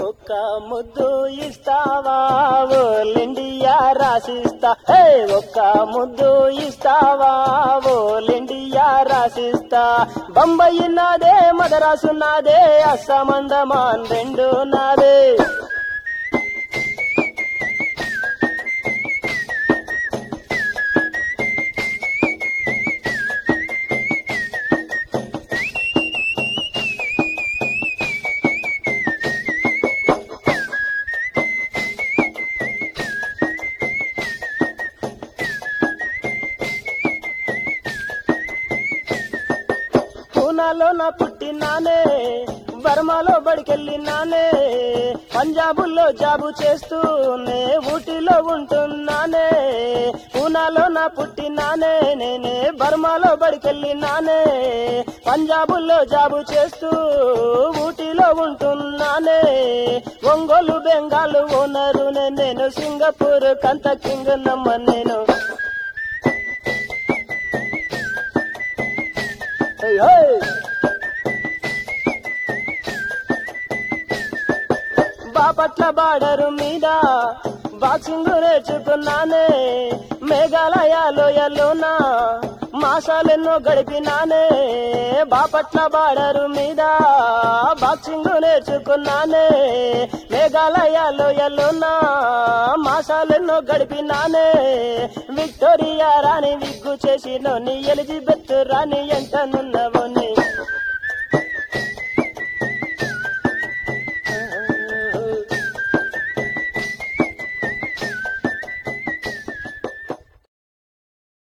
ఒక్క ముద్దు ఇస్తావా ఓలిండియా రాసిస్తా హే ఒక్క ముద్దు ఇస్తావా ఓలిండియా రాసిస్తా బొంబాయి నాదే మదరాసు నాదే అస్సమందమాన్ రెండు నాదే పూనాలో నా పుట్టినానే బర్మాలో బడికెళ్ళినానే పంజాబుల్లో జాబు చేస్తూనే ఊటీలో ఉంటున్నానే పూనాలో నా పుట్టినానే నేనే బర్మాలో బడికెళ్ళినానే పంజాబుల్లో జాబు చేస్తూ ఊటీలో ఉంటున్నానే ఒంగోలు బెంగాలు ఓనరు నేను సింగపూర్ కంత కింగ్ నమ్మ నేను Hey, hey! బాపట్ల బార్డరు మీద బాక్సింగ్ నేర్చుకున్నానే మేఘాలయ లోయలోన మాసాలెన్నో గడిపినానే బాపట్ల బార్డరు మీద బాక్సింగ్ నేర్చుకున్నానే మేఘాలయ లోయలోన మాసాలెన్నో గడిపినానే విక్టోరియా రాణి విగ్గు చేసినోని ఎలిజబెత్ రాణి ఎంటనున్నవోని